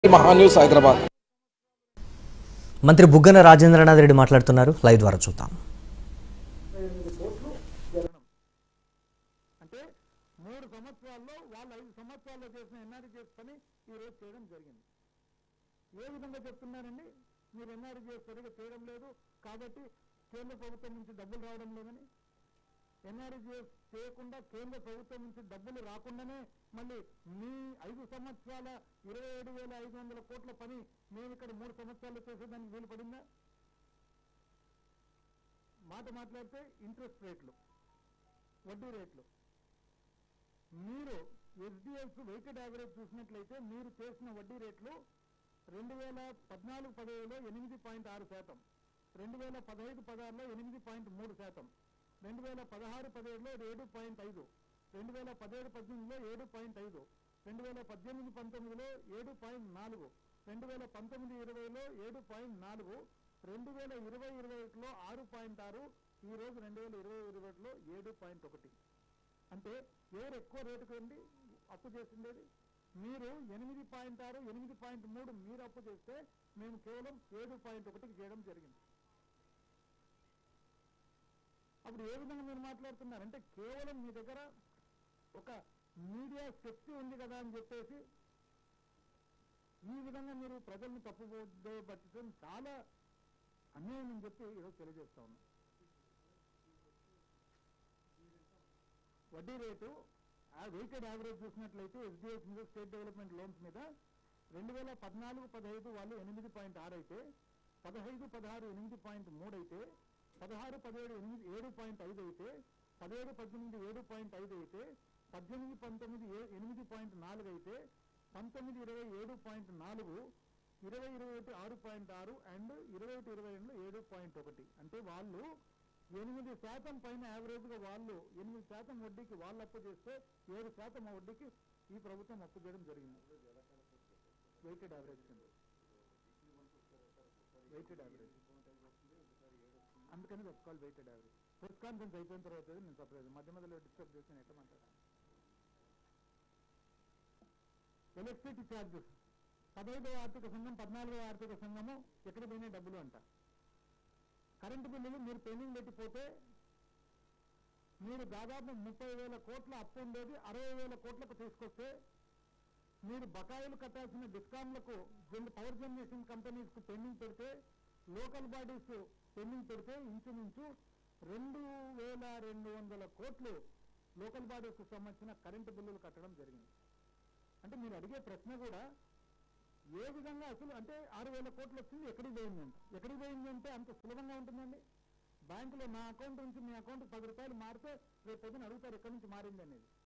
మహాన్యూస్ హైదరాబాద్ మంత్రి బుగ్గన రాజేంద్రనాథ్ రెడ్డి మాట్లాడుతున్నారు లైవ్ ద్వారా చూద్దాం అంటే మూడు సంవత్సరాల్లో వాళ్ళు ఐదు సంవత్సరాల్లో చేసిన ఎన్ఆర్జీఎస్ పని ఈ రోజు చేయడం జరిగింది ఏ విధంగా చెప్తున్నారండి మీరు ఎన్ఆర్జీఎస్ సరిగా చేయడం లేదు కాబట్టి కేంద్ర ప్రభుత్వం నుంచి డబ్బులు రావడం లేదని ఎన్ఆర్జీఎస్ చేయకుండా కేంద్ర ప్రభుత్వం నుంచి డబ్బులు రాకుండానే మళ్ళీ మీ ఐదు సంవత్సరాల ఇరవై ఏడు వేల ఐదు వందల కోట్ల పని మేము ఇక్కడ మూడు సంవత్సరాలు చేసేదానికి వీలు పడిందా మాట మాట్లాడితే ఇంట్రెస్ట్ రేట్లు వడ్డీ రేట్లు మీరు ఎస్డిఎస్ వెయిటెడ్ యావరేజ్ చూసినట్లయితే మీరు చేసిన వడ్డీ రేట్లు రెండు వేల పద్నాలుగు పదహైదులో ఎనిమిది పాయింట్ ఆరు శాతం రెండు వేల పదహైదు పదహారులో ఎనిమిది పాయింట్ మూడు శాతం రెండు వేల పదహారు పదిహేడులో ఏడు పాయింట్ ఐదు రెండు వేల పదిహేడు పద్దెనిమిదిలో ఏడు పాయింట్ ఐదు రెండు వేల పద్దెనిమిది పంతొమ్మిదిలో ఏడు పాయింట్ నాలుగు రెండు వేల పంతొమ్మిది ఇరవైలో ఏడు పాయింట్ నాలుగు రెండు వేల ఇరవై ఇరవై ఒకటిలో ఆరు పాయింట్ ఆరు ఈ రోజు రెండు వేల ఇరవై ఇరవై ఒకటిలో ఏడు పాయింట్ ఒకటి అంటే ఎవరు ఎక్కువ రేటుకు వెళ్ళి అప్పు చేసిండేది మీరు ఎనిమిది పాయింట్ ఆరు ఎనిమిది పాయింట్ మూడు మీరు అప్పు చేస్తే మేము కేవలం ఏడు పాయింట్ ఒకటికి చేయడం జరిగింది అప్పుడు ఏ విధంగా మీరు మాట్లాడుతున్నారు అంటే కేవలం మీ దగ్గర ఒక మీడియా శక్తి ఉంది కదా అని చెప్పేసి ఈ విధంగా మీరు ప్రజల్ని తప్పుదో పట్టడం చాలా అన్యాయం అని చెప్పి ఈరోజు తెలియజేస్తా ఉన్నాం వడ్డీ రేటు ఆ వెయిటెడ్ యావరేజ్ చూసినట్లయితే ఎస్డిఎస్ మీద స్టేట్ డెవలప్మెంట్ లోన్స్ మీద రెండు వేల పద్నాలుగు పదహైదు వాళ్ళు ఎనిమిది పాయింట్ ఆరు అయితే పదహైదు పదహారు ఎనిమిది పాయింట్ మూడు అయితే పదహారు పదిహేడు ఎనిమిది ఏడు పాయింట్ ఐదు అయితే పదిహేడు పద్దెనిమిది ఏడు పాయింట్ ఐదు అయితే పద్దెనిమిది పంతొమ్మిది ఏ- ఎనిమిది పాయింట్ నాలుగు అయితే పంతొమ్మిది ఇరవై ఏడు పాయింట్ నాలుగు ఇరవై ఇరవై ఒకటి ఆరు పాయింట్ ఆరు అండ్ ఇరవై ఒకటి ఇరవై రెండు ఏడు పాయింట్ ఒకటి అంటే వాళ్ళు ఎనిమిది శాతం పైన యావరేజ్గా వాళ్ళు ఎనిమిది శాతం వడ్డీకి వాళ్ళు అప్పు చేస్తే ఏడు శాతం ఆ వడ్డీకి ఈ ప్రభుత్వం అప్పు చేయడం జరిగింది వెయిటెడ్ యావరేజ్ కింద వెయిటెడ్ యావరేజ్ అందుకని that's call weighted average press conference అయిపోయిన తర్వాత నేను సపరేట్ మధ్య మధ్యలో డిస్టర్బ్ చేసి నేను ఎట్లా మాట్లాడాను ఎలక్ట్రిసిటీ ఛార్జెస్ పదహైదవ ఆర్థిక సంఘం పద్నాలుగవ ఆర్థిక సంఘము ఎక్కడ పోయినా డబ్బులు అంట కరెంటు బిల్లులు మీరు పెండింగ్ పెట్టిపోతే మీరు దాదాపు ముప్పై వేల కోట్ల అప్పు ఉండేది అరవై వేల కోట్లకు తీసుకొస్తే మీరు బకాయిలు కట్టాల్సిన డిస్కామ్లకు జన్- పవర్ జనరేషన్ కంపెనీస్ కు పెండింగ్ పెడితే లోకల్ బాడీస్ పెండింగ్ పెడితే ఇంచుమించు రెండు వేల రెండు వందల కోట్లు లోకల్ బాడీస్ కు సంబంధించిన కరెంటు బిల్లులు కట్టడం జరిగింది అంటే మీరు అడిగే ప్రశ్న కూడా ఏ విధంగా అసలు అంటే ఆరు వేల కోట్లు వచ్చింది ఎక్కడికి పోయింది అంట ఎక్కడికి పోయింది అంటే అంత సులభంగా ఉంటుందండి బ్యాంకులో నా అకౌంట్ నుంచి మీ అకౌంట్ పది రూపాయలు మారితే రేపు పొద్దున అడుగుతారు ఎక్కడి నుంచి మారింది అనేది